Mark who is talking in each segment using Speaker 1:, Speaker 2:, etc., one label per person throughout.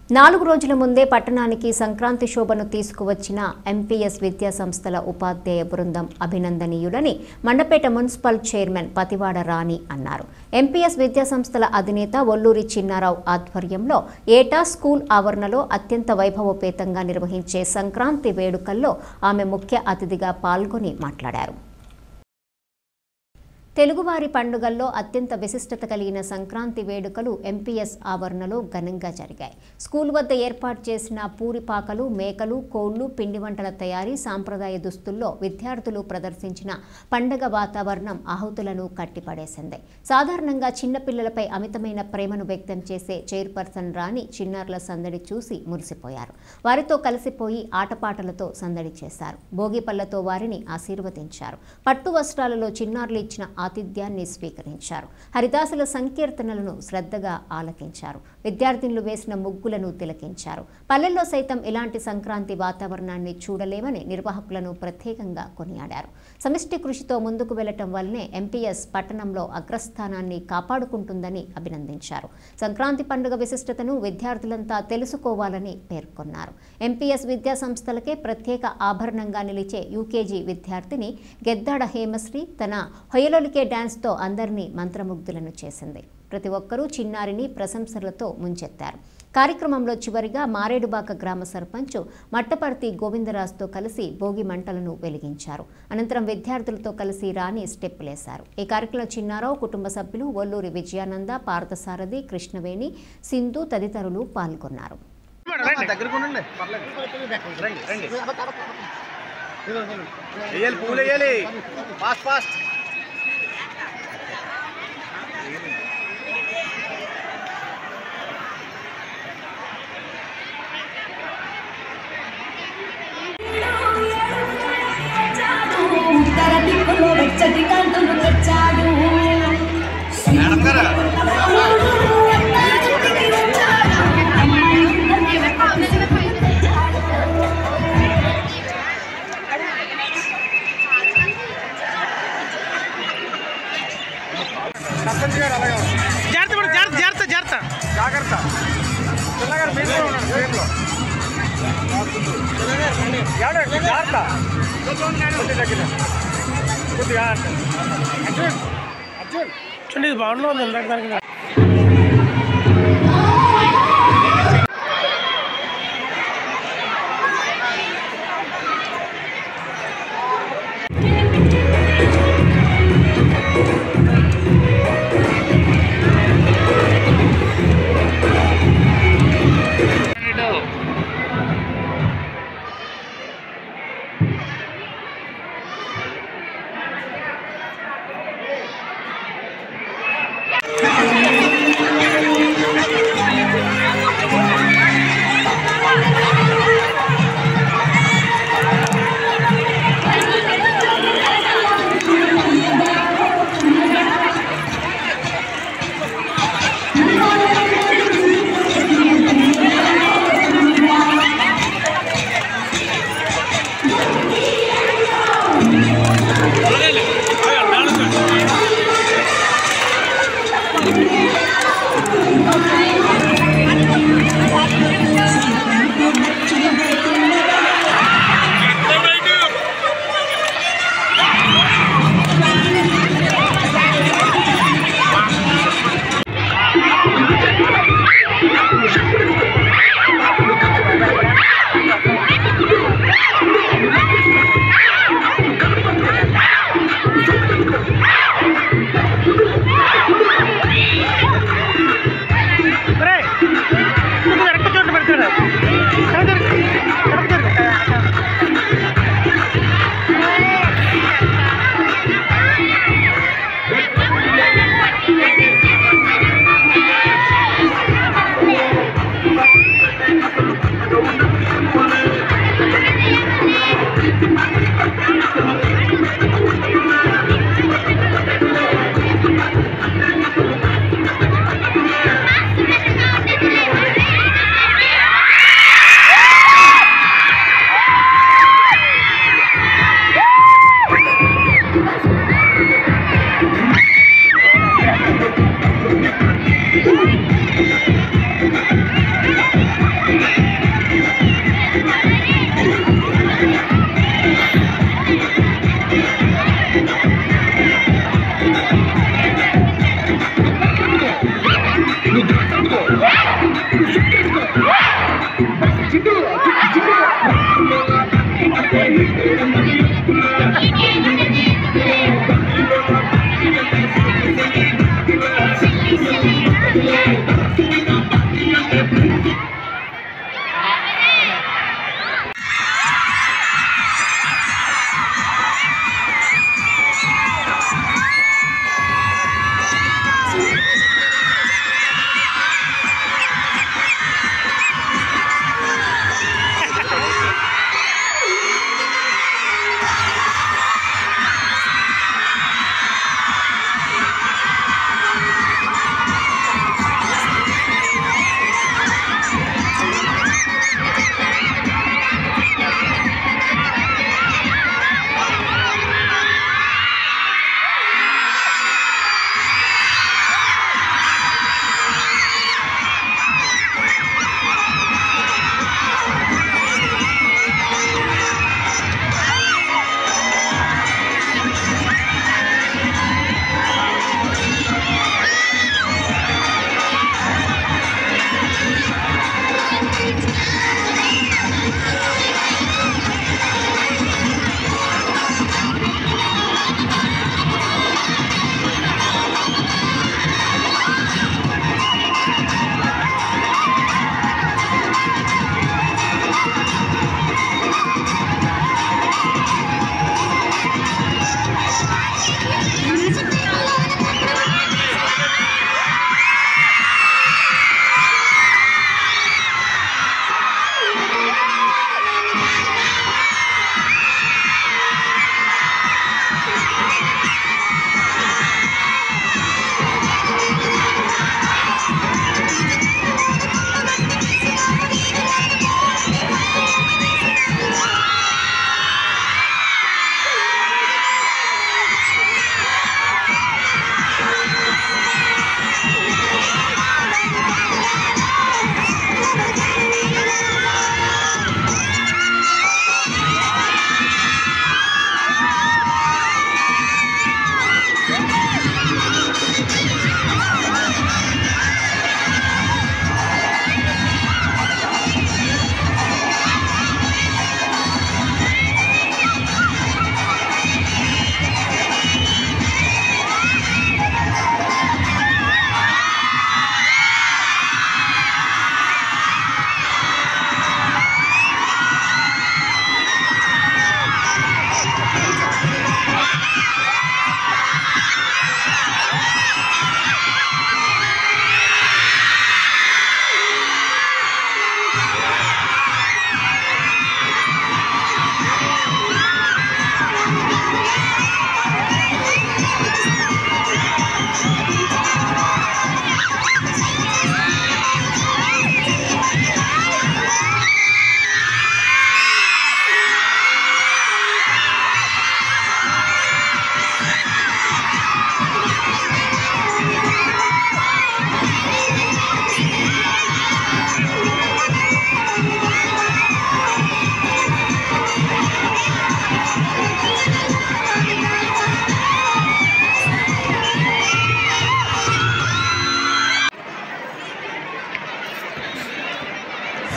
Speaker 1: నాలుగు రోజుల ముందే పట్టణానికి సంక్రాంతి శోభను తీసుకువచ్చిన ఎంపీఎస్ విద్యా సంస్థల ఉపాధ్యాయ బృందం అభినందనీయులని మండపేట మున్సిపల్ చైర్మన్ పతివాడ రాణి అన్నారు ఎంపీఎస్ విద్యా సంస్థల అధినేత ఒల్లూరి చిన్నారావు ఆధ్వర్యంలో ఏటా స్కూల్ ఆవరణలో అత్యంత వైభవోపేతంగా నిర్వహించే సంక్రాంతి వేడుకల్లో ఆమె ముఖ్య అతిథిగా పాల్గొని మాట్లాడారు తెలుగువారి పండుగల్లో అత్యంత విశిష్టత కలిగిన సంక్రాంతి వేడుకలు ఎంపీఎస్ ఆవరణలో ఘనంగా జరిగాయి స్కూల్ వద్ద ఏర్పాటు చేసిన పూరిపాకలు మేకలు కోళ్లు పిండి వంటల తయారీ సాంప్రదాయ దుస్తుల్లో విద్యార్థులు ప్రదర్శించిన పండగ వాతావరణం ఆహుతులను కట్టిపడేసింది సాధారణంగా చిన్నపిల్లలపై అమితమైన ప్రేమను వ్యక్తం చేసే చైర్పర్సన్ రాణి చిన్నారుల సందడి చూసి మురిసిపోయారు వారితో కలిసిపోయి ఆటపాటలతో సందడి చేశారు భోగిపళ్లతో వారిని ఆశీర్వదించారు పట్టు వస్త్రాలలో చిన్నారులు ఇచ్చిన ఆతిథ్యాన్ని స్వీకరించారు హరిదాసుల సంకీర్తనలను శ్రద్ధగా ఆలకించారు విద్యార్థినులు వేసిన ముగ్గులను తిలకించారు పల్లెల్లో సైతం ఇలాంటి సంక్రాంతి వాతావరణాన్ని చూడలేమని నిర్వాహకులను ప్రత్యేకంగా కొనియాడారు సమిష్టి కృషితో ముందుకు వెళ్లటం వల్లనే ఎంపీఎస్ పట్టణంలో అగ్రస్థానాన్ని కాపాడుకుంటుందని అభినందించారు సంక్రాంతి పండుగ విశిష్టతను విద్యార్థులంతా తెలుసుకోవాలని పేర్కొన్నారు ఎంపీఎస్ విద్యా సంస్థలకే ప్రత్యేక ఆభరణంగా నిలిచే యూకేజీ విద్యార్థిని గెద్దాడ హేమశ్రీ తన హొయలొలికే డ్యాన్స్తో అందరినీ మంత్రముగ్ధులను చేసింది ప్రతి ఒక్కరూ చిన్నారిని ప్రశంసలతో ముంచెత్తారు కార్యక్రమంలో చివరిగా మారేడుబాక గ్రామ సర్పంచ్ మట్టపర్తి గోవిందరాజుతో కలిసి భోగి మంటలను వెలిగించారు అనంతరం విద్యార్థులతో కలిసి రాణి స్టెప్పులేశారు ఈ కార్యక్రమంలో చిన్నారావు కుటుంబ సభ్యులు ఒల్లూరి విజయానంద పార్థసారథి కృష్ణవేణి సింధు తదితరులు పాల్గొన్నారు
Speaker 2: దగ్గరకు ఉండండి పర్లేదు రండి రండి వేయాలి పూలు వేయాలి ఫాస్ట్ ఫాస్ట్
Speaker 3: ఉత్తర దిక్కులో వెచ్చటి కాంతులు తెచ్చాడు
Speaker 2: మేడం గారు సర్పంచ్ గారు అలాగే ఉన్నారు.
Speaker 4: జాగ్రత్త మేడం, జాగ్రత్త జాగ్రత్త జాగ్రత్త
Speaker 2: జాగ్రత్త పిల్లగారు మీరు కూడా ఉన్నారు ఫ్రేమ్లో ఏమండి? జాగ్రత్త కొద్ది దగ్గర కొద్దిగా అర్జున్ అర్జున్
Speaker 4: చూడండి ఇది బాగుండలో ఉంది ఇందాక దానికి
Speaker 3: ఆ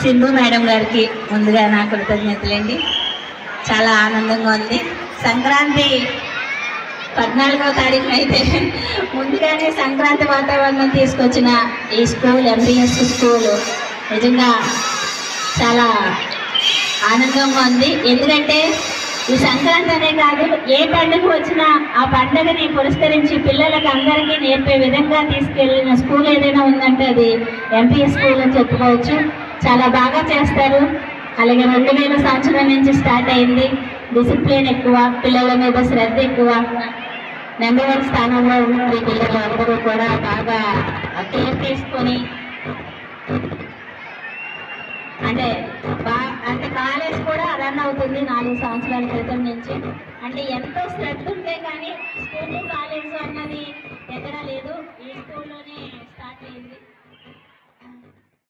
Speaker 5: సింధు మేడం గారికి ముందుగా నా కృతజ్ఞతలండి చాలా ఆనందంగా ఉంది సంక్రాంతి పద్నాలుగవ తారీఖున అయితే ముందుగానే సంక్రాంతి వాతావరణం తీసుకొచ్చిన ఈ స్కూల్ ఎంబీఎస్ స్కూల్ నిజంగా చాలా ఆనందంగా ఉంది ఎందుకంటే ఈ సంక్రాంతి అనే కాదు ఏ పండుగ వచ్చినా ఆ పండుగని పురస్కరించి పిల్లలకి అందరికీ నేర్పే విధంగా తీసుకెళ్ళిన స్కూల్ ఏదైనా ఉందంటే అది ఎంపీఎస్ స్కూల్ అని చెప్పుకోవచ్చు చాలా బాగా చేస్తారు అలాగే రెండు వేల సంవత్సరం నుంచి స్టార్ట్ అయింది డిసిప్లిన్ ఎక్కువ పిల్లల మీద శ్రద్ధ ఎక్కువ నెంబర్ వన్ స్థానంలో ఉన్న పిల్లలు అందరూ కూడా బాగా కేర్ తీసుకొని అంటే బా అంటే కాలేజ్ కూడా రన్ అవుతుంది నాలుగు సంవత్సరాల క్రితం నుంచి అంటే ఎంతో శ్రద్ధ ఉంటే కానీ స్కూల్ కాలేజ్ అన్నది ఎక్కడా లేదు ఈ స్కూల్లోనే స్టార్ట్ అయింది